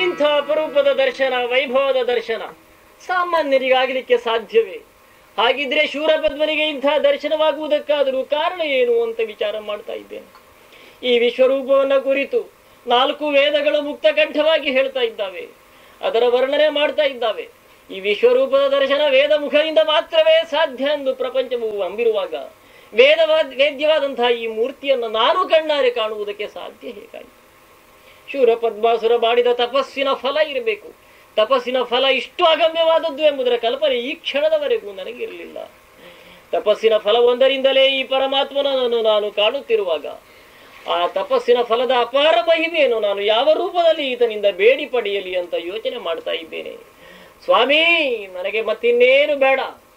ಇಂಥ ಅಪರೂಪದ ದರ್ಶನ ವೈಭವದ ದರ್ಶನ ಸಾಮಾನ್ಯರಿಗಾಗಲಿಕ್ಕೆ ಸಾಧ್ಯವೇ ಹಾಗಿದ್ರೆ ಶೂರಪದ್ಮನಿಗೆ ಇಂಥ ದರ್ಶನವಾಗುವುದಕ್ಕಾದರೂ ಕಾರಣ ಏನು ಅಂತ ವಿಚಾರ ಮಾಡ್ತಾ ಇದ್ದೇನೆ ಈ ವಿಶ್ವರೂಪವನ್ನ ಕುರಿತು ನಾಲ್ಕು ವೇದಗಳು ಮುಕ್ತಕಂಠವಾಗಿ ಹೇಳ್ತಾ ಇದ್ದಾವೆ ಅದರ ವರ್ಣನೆ ಮಾಡ್ತಾ ಇದ್ದಾವೆ ಈ ವಿಶ್ವರೂಪದ ದರ್ಶನ ವೇದ ಮುಖದಿಂದ ಮಾತ್ರವೇ ಸಾಧ್ಯ ಎಂದು ಪ್ರಪಂಚವು ಅಂಬಿರುವಾಗ ವೇದವಾದ ವೇದ್ಯವಾದಂತಹ ಈ ಮೂರ್ತಿಯನ್ನು ನಾನು ಕಣ್ಣಾರೆ ಕಾಣುವುದಕ್ಕೆ ಸಾಧ್ಯ ಹೇಗಾಯಿತು ಶೂರ ಪದ್ಮಾಸುರ ಮಾಡಿದ ತಪಸ್ಸಿನ ಫಲ ಇರಬೇಕು ತಪಸ್ಸಿನ ಫಲ ಇಷ್ಟು ಅಗಮ್ಯವಾದದ್ದು ಎಂಬುದರ ಕಲ್ಪನೆ ಈ ಕ್ಷಣದವರೆಗೂ ನನಗಿರಲಿಲ್ಲ ತಪಸ್ಸಿನ ಫಲವೊಂದರಿಂದಲೇ ಈ ಪರಮಾತ್ಮನನ್ನು ನಾನು ಕಾಣುತ್ತಿರುವಾಗ ಆ ತಪಸ್ಸಿನ ಫಲದ ಅಪಾರ ಮಹಿಮೆಯನ್ನು ನಾನು ಯಾವ ರೂಪದಲ್ಲಿ ಈತನಿಂದ ಬೇಡಿ ಪಡೆಯಲಿ ಅಂತ ಯೋಚನೆ ಮಾಡ್ತಾ ಇದ್ದೇನೆ ಸ್ವಾಮಿ ನನಗೆ ಮತ್ತಿನ್ನೇನು ಬೇಡ